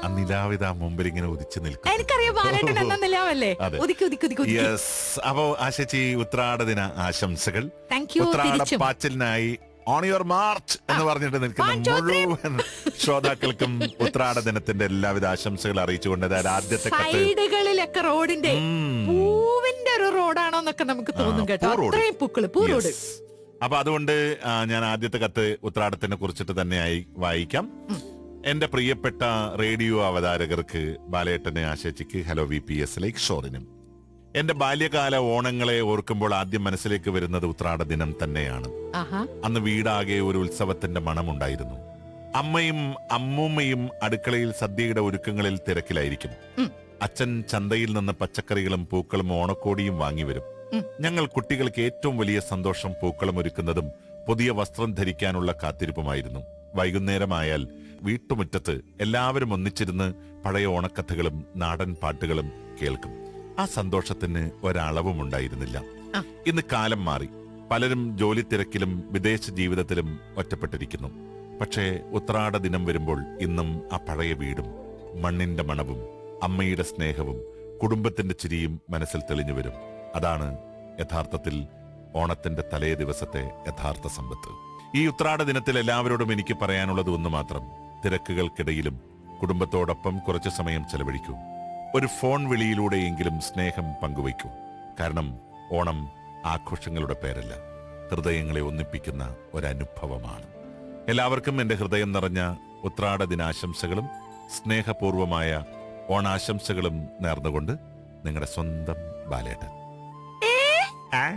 ആ നിലാവിത മുമ്പിൽ ഇങ്ങനെ ഉദിച്ചു നിൽക്കും എനിക്കറിയാം ബാലേട്ടൻ എന്ന നിലാവല്ലേ അതെ. ഒതുക്കി ഒതുക്കി ഒതുക്കി ഒതുക്കി യെസ് അപ്പോ ആശച്ചി ഉത്രാട ദിന ആശംസകൾ താങ്ക് യു ഉത്രാട തിരിച്ചും പാച്ചിലിനായി ഓൺ യുവർ മാർച്ച് എന്ന് പറഞ്ഞിട്ട് നിൽക്കുന്ന One, two, three. മുഴുവൻ ശ്രോതാക്കൾക്കും ഉത്രാട ദിനത്തിന്റെ എല്ലാവിധ ആശംസകൾ അറിയിച്ചുകൊണ്ട് അതായത് ആദ്യത്തെ കത്ത് സൈഡുകളിലൊക്കെ റോഡിന്റെ ഉം. പൂവിന്റെ ഒരു റോഡാണോ എന്നൊക്കെ നമുക്ക് തോന്നും ആ, കേട്ടോ പൂ റോഡ്. അത്രയും പൂക്കള് പൂ റോഡ് Yes. അപ്പൊ അതുകൊണ്ട് ആ, ഞാൻ ആദ്യത്തെ കത്ത് ഉത്രാടത്തിനെ കുറിച്ചിട്ട് തന്നെയായി വായിക്കാം എന്റെ പ്രിയപ്പെട്ട റേഡിയോ അവതാരകർക്ക് ബാലേട്ടനെ ആശച്ചിക്ക് ഹലോ വി പി എസ് ലേക്ക് ഷോറിനും എന്റെ ബാല്യകാല ഓണങ്ങളെ ഓർക്കുമ്പോൾ ആദ്യം മനസ്സിലേക്ക് വരുന്നത് ഉത്രാട ദിനം തന്നെയാണ് ആഹാ അന്ന് വീടാകെ ഒരു ഉത്സവത്തിന്റെ മണമുണ്ടായിരുന്നു അമ്മയും അമ്മൂമ്മയും അടുക്കളയിൽ സദ്യയുടെ ഒരുക്കങ്ങളിൽ തിരക്കിലായിരിക്കും ഉം. അച്ഛൻ ചന്തയിൽ നിന്ന് പച്ചക്കറികളും പൂക്കളും ഓണക്കോടിയും വാങ്ങിവരും ഉം. ഞങ്ങൾ കുട്ടികൾക്ക് ഏറ്റവും വലിയ സന്തോഷം പൂക്കളം ഒരുക്കുന്നതും പുതിയ വസ്ത്രം ധരിക്കാനുള്ള കാത്തിരിപ്പുമായിരുന്നു വൈകുന്നേരമായാൽ വീട്ടുമുറ്റത്ത് എല്ലാവരും ഒന്നിച്ചിരുന്ന് പഴയ ഓണക്കഥകളും നാടൻ പാട്ടുകളും കേൾക്കും ആ സന്തോഷത്തിന് ഒരളവും ഉണ്ടായിരുന്നില്ല ആ. ഇന്ന് കാലം മാറി പലരും ജോലി തിരക്കിലും വിദേശ ജീവിതത്തിലും ഒറ്റപ്പെട്ടിരിക്കുന്നു പക്ഷേ ഉത്രാട ദിനം വരുമ്പോൾ ഇന്നും ആ പഴയ വീടും മണ്ണിന്റെ മണവും അമ്മയുടെ സ്നേഹവും കുടുംബത്തിന്റെ ചിരിയും മനസ്സിൽ തെളിഞ്ഞു വരും അതാണ് യഥാർത്ഥത്തിൽ ഓണത്തിന്റെ തലേ ദിവസത്തെ യഥാർത്ഥ സമ്പത്ത് ഈ ഉത്രാട ദിനത്തിൽ എല്ലാവരോടും എനിക്ക് പറയാനുള്ളത് ഒന്ന് മാത്രം തിരക്കുകൾക്കിടയിലും കുടുംബത്തോടൊപ്പം കുറച്ചു സമയം ചെലവഴിക്കൂ ഒരു ഫോൺ വിളിയിലൂടെയെങ്കിലും സ്നേഹം പങ്കുവയ്ക്കൂ കാരണം ഓണം ആഘോഷങ്ങളുടെ പേരല്ല ഹൃദയങ്ങളെ ഒന്നിപ്പിക്കുന്ന ഒരനുഭവമാണ് എല്ലാവർക്കും എന്റെ ഹൃദയം നിറഞ്ഞ ഉത്രാട ദിനാശംസകളും സ്നേഹപൂർവമായ ഓണാശംസകളും നേർന്നുകൊണ്ട് നിങ്ങളുടെ സ്വന്തം ബാലേട്ടൻ ആ,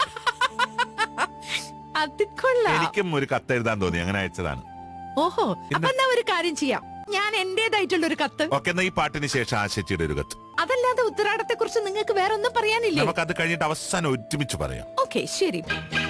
അത് കൊള്ളാം എനിക്കും ഒരു കത്തെഴുതാൻ തോന്നി അങ്ങനെ അയച്ചതാണ് ഓഹോ അപ്പൊ എന്നാ ഒരു കാര്യം ചെയ്യാം ഞാൻ എന്റേതായിട്ടുള്ള ഒരു കത്ത് ഓക്കെ എന്നാ ഈ പാട്ടിന് ശേഷം ആശച്ചിയുടെ ഒരു കത്ത് അതല്ലാതെ ഉത്തരാടത്തെ കുറിച്ച് നിങ്ങൾക്ക് വേറെ ഒന്നും പറയാനില്ലേ നമുക്കത് കഴിഞ്ഞിട്ട് അവസാനം ഒരുമിച്ച് പറയാം ഓക്കെ ശരി